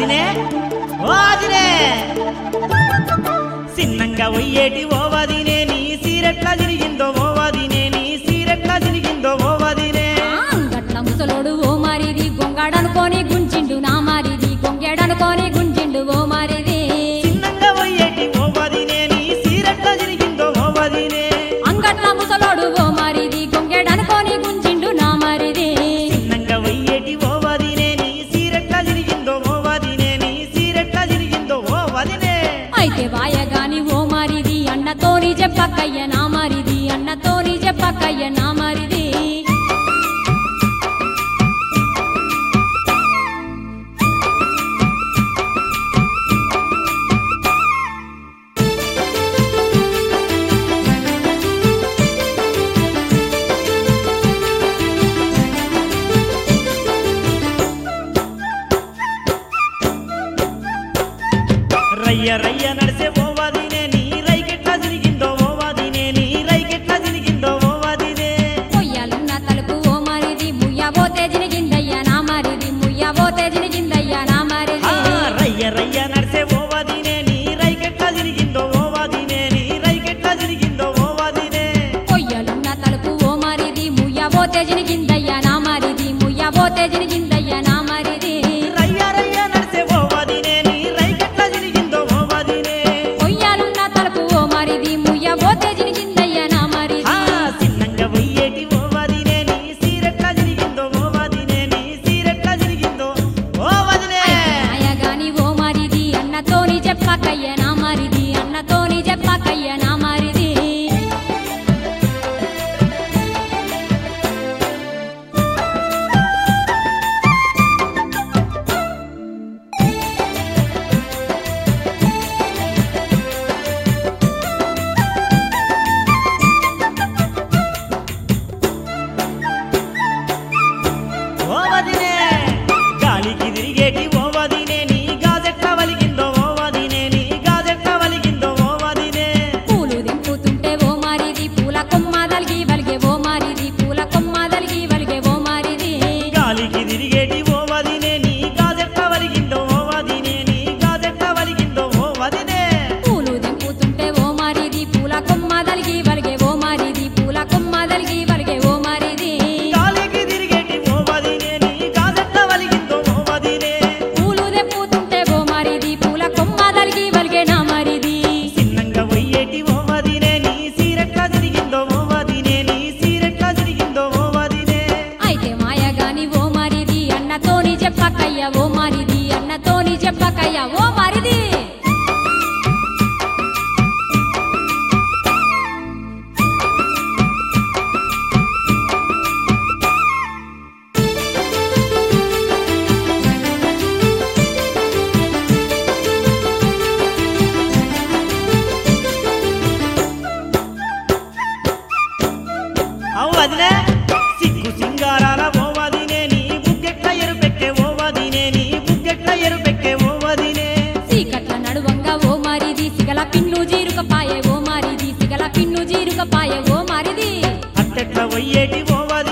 వదినే ఓ వదినే సిన్నంగా ఒయ్యేటి ఓ వదినే నీ సీరెట్లా తిరిగిందో ఓ వదినే నీ సీరెట్లా తిరిగిందో ఓ వదినే ఆ, గట్ల ముసలోడు ఓ మారిది గొంగాడనుకోని గుంజిండు నా మారిది గొంగేడనుకోని గుంజిండు ఓ మారిది సిన్నంగా ఒయ్యేటి ఓ వదినే నీ సీరెట్లా తిరిగిందో ఓ వదినే అంగట్ల ముసలోడు ఓ మారిది గొంగేడనుకోని గుంజిండు నా మారిది సిన్నంగా ఒయ్యేటి ఓ వదినే నీ సీరెట్లా తిరిగిందో ఓ వదినే నీ సీరెట్లా తిరిగిందో ఓ వదినే అయితే వాయగాని ఓ మారిది అన్నతోని చెప్పక్కయ్య నా మారిది అన్నతోని చెప్పక్కయ్య నా మారిది రయ్య రయ్య నడిసే ఓ వదినే నీ రైకెట్లా తిరిగిందో ఓ వదినే నీ రైకెట్లా తిరిగిందో ఓ వదినే పొయ్యాలున్న తలుపు ఓ మారిది ముయ్యబోతే జినిగిందయ్య నా మారిది ముయ్యబోతే జినిగిందయ్య నా మారిది ఆ, రయ్య రయ్య నడిసే ఓ వదినే నీ రైకెట్లా తిరిగిందో ఓ వదినే నీ రైకెట్లా తిరిగిందో ఓ వదినే పొయ్యలున్న తలుపు ఓ మారిది ముయ్యబోతే జినిగిందయ్య నా మారిది ముయ్యబోతే జినిగిందయ్య నా మారిది రయ్య రయ్య నడిసే ఓ వదినే నీ రైకెట్లా తిరిగిందో ఓ వదినే పొయ్యాలున్న తలుపు ఓ మారిది ముయ్యబోతే జినిగిందయ్య నా మారిది ఆ, చిన్నంగా వెయ్యేటి ఓ వదినే నీ సీరెట్లా తిరిగిందో ఓ వదినే నీ సీరెట్లా తిరిగిందో ఓ వదినే నాయగాని ఓ మారిది అన్నతోని చెప్పకయ్య నా మారిది అన్నతోని చెప్పకయ్య నా మారిది ఓ వదినే గాలికి తిరిగేటి ఓ వదినే నీ గాజెట్లా వలిగిందో ఓ వదినే నీ గాజెట్లా వలిగిందో ఓ వదినే పూలు దింపుతుంటే ఓ మారిది పూల కొమ్మ దలిగి వలిగే ఓ మారిది పూల కొమ్మ దలిగి వలిగే ఓ మారిది గాలికి తిరిగేటి ఓ వదినే నీ గాజెట్లా వలిగిందో ఓ వదినే నీ గాజెట్లా వలిగిందో ఓ వదినే పూలు దింపుతుంటే ఓ మారిది పూల కొమ్మ దలిగి వలిగే ఓ మారిది పూల కొమ్మ దలిగి వలిగే ఓ మారిది గాలికి తిరిగేటి ఓ వదినే నీ గాజెట్లా వలిగిందో ఓ వదినే పూలు దెప్పుతుంటే ఓ మారిది పూల కొమ్మ దలిగి వలిగే నా మారిది చిన్నంగా వెయ్యేటి ఓ వదినే నీ సీరెట్లా తిరిగిందో ఓ వదినే నీ సీరెట్లా తిరిగిందో ఓ వదినే అయితే మాయగాని ఓ మారిది అన్నతోని చెప్పకయ్య ఓ మారిది అన్నతోని చెప్పకయ్య ఓ మారిది అవు వదినే సిగ్గు సింగారాల ఓ వదినే నీ బుగ్గెట్ల ఎరుపెక్కే ఓ వదినే నీ బుగ్గెట్ల ఎరుపెక్కే ఓ వదినే సీకట్ల నడువంగా ఓ మారిది సిగల పిన్ను జీరుక పాయే ఓ మారిది సిగల పిన్ను జీరుక పాయే ఓ మారిది అట్టెట్ల వయ్యేటి ఓ వదినే